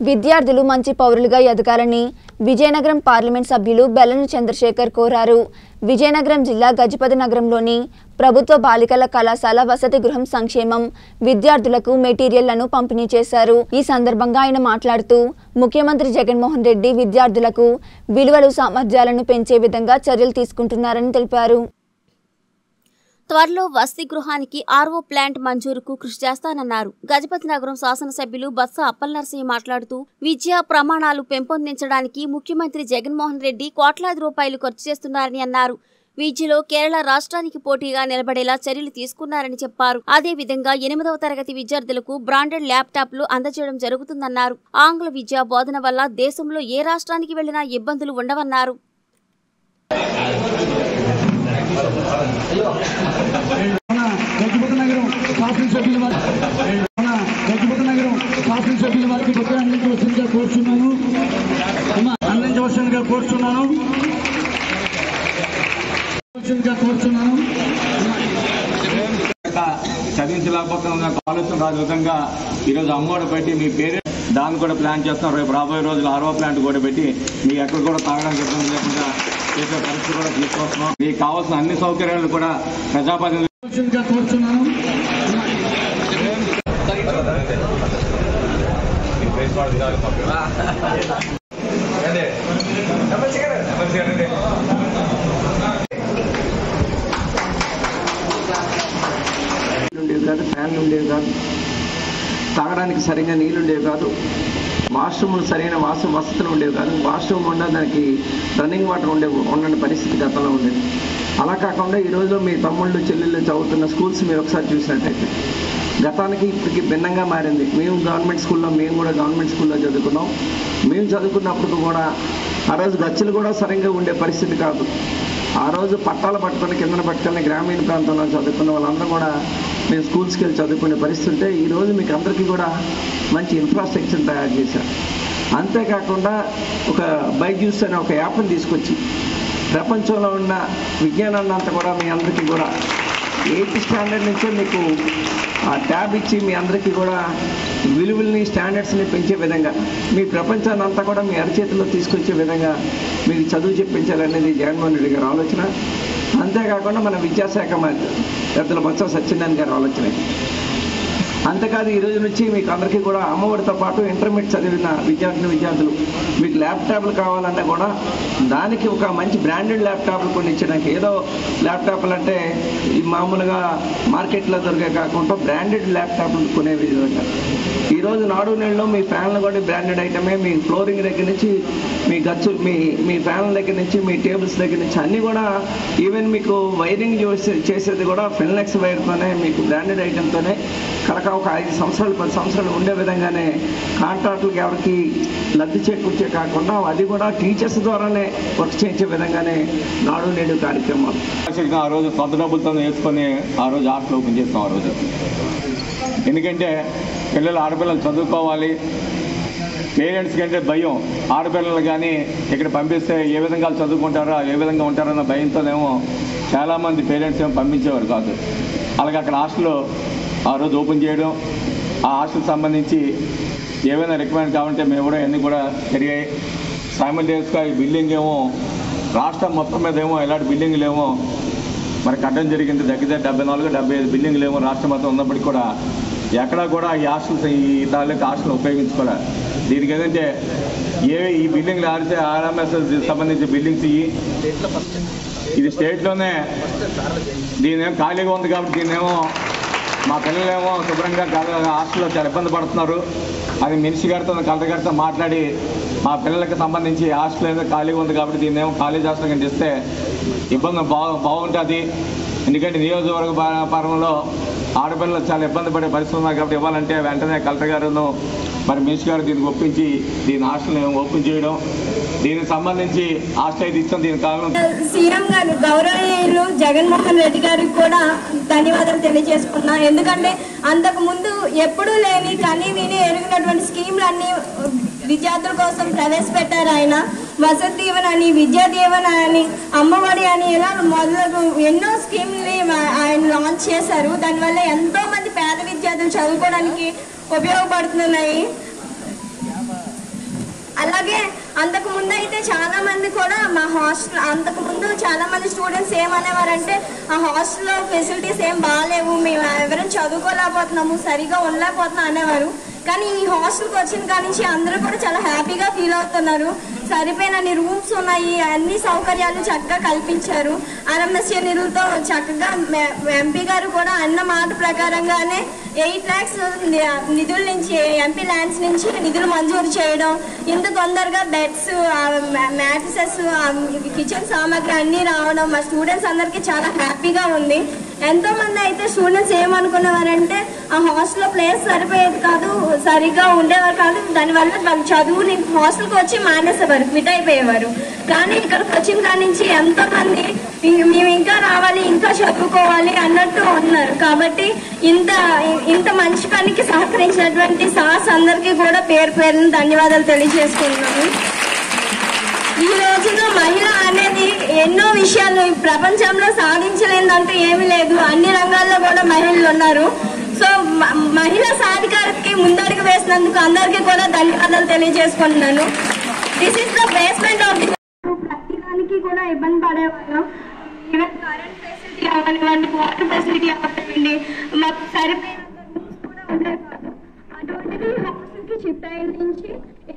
విద్యార్థులు మంచి పౌరులుగా ఎదగాలని విజయనగరం పార్లమెంట్ సభ్యులు బెల్లని చంద్రశేఖర్ కోరారు విజయనగరం జిల్లా గజపతి నగరంలోని ప్రభుత్వ బాలికల కళాశాల వసతి గృహం సంక్షేమం విద్యార్థులకు మెటీరియల్లను పంపిణీ చేశారు ఈ సందర్భంగా ఆయన మాట్లాడుతూ ముఖ్యమంత్రి జగన్మోహన్ రెడ్డి విద్యార్థులకు విలువలు సామర్థ్యాలను పెంచే విధంగా చర్యలు తీసుకుంటున్నారని తెలిపారు త్వరలో వసతి గృహానికి ఆర్ఓ ప్లాంట్ మంజూరుకు కృషి చేస్తానన్నారు గజపతి నగరం శాసనసభ్యులు బత్స అప్పలనరసింహ మాట్లాడుతూ విద్యా ప్రమాణాలు పెంపొందించడానికి ముఖ్యమంత్రి జగన్మోహన్ రెడ్డి కోట్లాది రూపాయలు ఖర్చు చేస్తున్నారని అన్నారు విద్యలో కేరళ రాష్ట్రానికి పోటీగా నిలబడేలా చర్యలు తీసుకున్నారని చెప్పారు అదేవిధంగా ఎనిమిదవ తరగతి విద్యార్థులకు బ్రాండెడ్ ల్యాప్టాప్లు అందజేయడం జరుగుతుందన్నారు ఆంగ్ల విద్యా బోధన వల్ల దేశంలో ఏ రాష్ట్రానికి వెళ్లినా ఇబ్బందులు ఉండవన్నారు మన గజపతి నగరం శాసనసభ్యుల వారి మన గజపతి నగరం శాసనసభ్యుల వారికి బుద్ధి అందించవలసిందిగా కోరుచున్నాను అమ్మ, అందించవలసిందిగా కోరుచున్నాను వలసిందిగా కోరుచున్నాను ఇంకా చదివించలేకపోతున్న నాకు ఆలోచన రాని విధంగా ఈరోజు అమ్మఒడి పెట్టి మీ పేరే దాన్ని కూడా ప్లాన్ చేస్తున్నాం రేపు రాబోయే రోజులు ఆరో ప్లాంట్ కూడా పెట్టి మీకు ఎక్కడ కూడా తాగడానికి ఇబ్బంది లేకుండా చేసే పరిస్థితి కూడా తీసుకొస్తున్నాం మీకు కావాల్సిన అన్ని సౌకర్యాలు కూడా ప్రజాప్రతినిధులు వలసిందిగా కోరుచున్నాను ఉండేవి కాదు ఫ్యాన్లు ఉండేవి కాదు తాగడానికి సరిగ్గా నీళ్ళు ఉండేవి కాదు వాష్రూమ్లు సరైన వాసు వసతులు ఉండేవి కాదు వాష్రూమ్ ఉన్న దానికి రన్నింగ్ వాటర్ ఉండే ఉండని పరిస్థితి గతంలో ఉండేది అలా కాకుండా ఈరోజు మీ తమ్ముళ్ళు చెల్లెళ్ళు చదువుతున్న స్కూల్స్ మీరు ఒకసారి చూసినట్టయితే గతానికి ఇప్పటికి భిన్నంగా మారింది మేము గవర్నమెంట్ స్కూల్లో మేము కూడా గవర్నమెంట్ స్కూల్లో చదువుకున్నాం మేము చదువుకున్నప్పుడు కూడా ఆ రోజు గచ్చులు కూడా సరిగ్గా ఉండే పరిస్థితి కాదు ఆ రోజు పట్టాలు పట్టుకొని కిందన పట్టుకొని గ్రామీణ ప్రాంతంలో చదువుకున్న వాళ్ళందరూ కూడా మేము స్కూల్స్కి వెళ్ళి చదువుకునే పరిస్థితి ఉంటే ఈరోజు మీకు అందరికీ కూడా మంచి ఇన్ఫ్రాస్ట్రక్చర్ తయారు చేశారు అంతేకాకుండా ఒక బైజ్యూస్ అనే ఒక యాప్ని తీసుకొచ్చి ప్రపంచంలో ఉన్న విజ్ఞానాన్ని అంతా కూడా మీ అందరికీ కూడా ఎయిత్ స్టాండర్డ్ నుంచే మీకు ఆ ట్యాబ్ ఇచ్చి మీ అందరికీ కూడా విలువల్ని స్టాండర్డ్స్ని పెంచే విధంగా మీ ప్రపంచాన్ని అంతా కూడా మీ అరచేతిలో తీసుకొచ్చే విధంగా మీకు చదువు చెప్పించాలనేది జగన్మోహన్ రెడ్డి గారి ఆలోచన అంతేకాకుండా మన విద్యాశాఖ మంత్రి పెద్దల బొత్స సత్యనారాయణ గారి ఆలోచన అంతేకాదు ఈ రోజు నుంచి మీకు అందరికీ కూడా అమ్మఒడితో పాటు ఇంటర్మీడియట్ చదివిన విద్యార్థిని విద్యార్థులు మీకు ల్యాప్టాప్లు కావాలన్నా కూడా దానికి ఒక మంచి బ్రాండెడ్ ల్యాప్టాప్లు కొన్ని ఇచ్చడానికి ఏదో ల్యాప్టాప్లు అంటే ఈ మామూలుగా మార్కెట్లో దొరికే కాకుండా బ్రాండెడ్ ల్యాప్టాప్లు కొనే విధంగా ఈరోజు నాడు నేడులో మీ ఫ్యాన్లు కూడా బ్రాండెడ్ ఐటమే మీ ఫ్లోరింగ్ దగ్గర నుంచి మీ గచ్చు మీ మీ ఫ్యాన్ల దగ్గర నుంచి మీ టేబుల్స్ దగ్గర నుంచి అన్నీ కూడా ఈవెన్ మీకు వైరింగ్ చేసే- చేసేది కూడా ఫిన్లెక్స్ వైర్తోనే మీకు బ్రాండెడ్ ఐటెంతోనే కనుక ఒక ఐదు సంవత్సరాలు పది సంవత్సరాలు ఉండే విధంగానే కాంట్రాక్టులకు ఎవరికి లబ్ధి చేకూర్చే కాకుండా అది కూడా టీచర్స్ ద్వారానే వర్క్ చేయించే విధంగానే నాడు నేడు కార్యక్రమాలు శిక్షణ ఆ రోజు సొంత డబ్బులతో వేసుకొని ఆ రోజు హాస్టల్ ఓపెన్ చేస్తాం ఆ రోజు ఎందుకంటే పిల్లలు ఆడపిల్లలు చదువుకోవాలి పేరెంట్స్ కంటే భయం ఆడపిల్లలు కానీ ఇక్కడ పంపిస్తే ఏ విధంగా వాళ్ళు చదువుకుంటారో ఏ విధంగా ఉంటారన్న భయంతోనేమో చాలామంది పేరెంట్స్ ఏమో పంపించేవారు కాదు అలాగే అక్కడ హాస్టల్ ఆ రోజు ఓపెన్ చేయడం ఆ హాస్టల్ సంబంధించి ఏమైనా రికమెండ్ కావాలంటే మేము కూడా అన్నీ కూడా జరిగాయి సైమల్టేనియస్గా ఈ బిల్డింగ్ ఏమో రాష్ట్రం మొత్తం మీద ఏమో ఎలాంటి బిల్డింగ్లు ఏమో మరి కట్టడం జరిగింది దగ్గర దగ్గర డెబ్బై నాలుగు డెబ్బై ఐదు బిల్డింగ్లు ఏమో రాష్ట్రం మొత్తం ఉన్నప్పటికీ కూడా ఎక్కడా కూడా ఈ హాస్టల్స్ ఈ తాలూకు హాస్టల్ ఉపయోగించుకోలే దీనికి ఏంటంటే ఏ ఈ బిల్డింగ్లు ఆర్సీ ఆర్ఎంఎస్ సంబంధించిన బిల్డింగ్స్ ఇవి ఇది స్టేట్లోనే దీనేమో ఖాళీగా ఉంది కాబట్టి దీన్నేమో మా పిల్లలేమో శుభ్రంగా కాల- హాస్టల్లో చాలా ఇబ్బంది పడుతున్నారు అది మినిస్టర్ గారితో కలెక్టర్ గారితో మాట్లాడి మా పిల్లలకి సంబంధించి హాస్టల్ ఏదో ఖాళీగా ఉంది కాబట్టి దీన్నేమో కాలేజ్ హాస్టల్ కింద ఇస్తే ఇబ్బంది బాగు బాగుంటుంది ఎందుకంటే నియోజకవర్గ ప- పరంలో ఆడపిల్లలు చాలా ఇబ్బంది పడే పరిస్థితి ఉన్నారు కాబట్టి ఇవ్వాలంటే వెంటనే కలెక్టర్ గారును మరి మినిస్టర్ గారు దీనికి ఒప్పించి దీని హాస్టల్ ఓపెన్ చేయడం దీనికి సంబంధించి హాస్టల్ అయితే ఇస్తాం దీనికి కారణం సీఎం గారు గౌరవనీయులు జగన్మోహన్ రెడ్డి గారికి కూడా ధన్యవాదాలు తెలియజేసుకున్నా ఎందుకంటే అంతకు ముందు ఎప్పుడూ లేని కని విని ఎరిగినటువంటి స్కీమ్లు అన్ని విద్యార్థుల కోసం ప్రవేశపెట్టారు ఆయన వసతి దీవెన అని విద్యా దీవెన అని అమ్మఒడి అని ఇలా మొదలగు ఎన్నో స్కీమ్ని ఆయన లాంచ్ చేశారు దానివల్ల ఎంతో మంది పేద విద్యార్థులు చదువుకోవడానికి ఉపయోగపడుతున్నాయి అలాగే అంతకు ముందు అయితే చాలా మంది కూడా మా హాస్టల్ అంతకు ముందు చాలా మంది స్టూడెంట్స్ ఏమనేవారంటే ఆ హాస్టల్లో ఫెసిలిటీస్ ఏం బాగాలేవు మేము ఎవరైనా చదువుకోలేకపోతున్నాము సరిగా ఉండలేకపోతున్నాం అనేవారు కానీ ఈ హాస్టల్కి వచ్చిన కాడి నుంచి అందరూ కూడా చాలా హ్యాపీగా ఫీల్ అవుతున్నారు సరిపోయినన్ని రూమ్స్ ఉన్నాయి అన్ని సౌకర్యాలు చక్కగా కల్పించారు ఆర్ఎంఎస్ఏ నిధులతో చక్కగా ఎంపీ గారు కూడా అన్న మాట ప్రకారంగానే ఎయిట్ ల్యాక్స్ నిధుల నుంచి ఎంపీ ల్యాండ్స్ నుంచి నిధులు మంజూరు చేయడం ఇంత తొందరగా బెడ్స్ మ్యాట్రసెస్ కిచెన్ సామాగ్రి అన్నీ రావడం మా స్టూడెంట్స్ అందరికీ చాలా హ్యాపీగా ఉంది ఎంతో మంది అయితే స్టూడెంట్స్ ఏమనుకునేవారంటే ఆ హాస్టల్లో ప్లేస్ సరిపోయేది కాదు సరిగ్గా ఉండేవారు కాదు దానివల్ల వాళ్ళు చదువుని హాస్టల్కి వచ్చి మానేసేవారు క్విట్ అయిపోయేవారు కానీ ఇక్కడికి వచ్చిన కాడి నుంచి ఎంతో మంది "ఇం- మేము ఇంకా రావాలి ఇంకా చదువుకోవాలి అన్నట్టు ఉన్నారు కాబట్టి ఇంత ఇంత మంచి పనికి సహకరించినటువంటి సార్స్ అందరికీ కూడా పేరు పేరున ధన్యవాదాలు తెలియజేసుకుంటున్నాను ఈ రోజుల్లో మహిళ అనేది ఎన్నో విషయాలు ఈ ప్రపంచంలో సాధించలేదంటూ ఏమీ లేదు అన్ని రంగాల్లో కూడా మహిళలు ఉన్నారు సో మ- మహిళా సాధికారతకి ముందడుగు వేసినందుకు అందరికీ కూడా ధన్యవాదాలు తెలియజేసుకుంటున్నాను this is the basement of the ప్రతి దానికి కూడా ఇబ్బంది పడేవాళ్ళం ఈవెన్ కరెంట్ ఫెసిలిటీ అవనివ్వండి వాటర్ ఫెసిలిటీ అవనివ్వండి మాకు సరిపోయినంత రూమ్స్ కూడా ఉండేవి కాదు అటువంటిది హాస్టల్కి షిఫ్ట్ అయిన నుంచి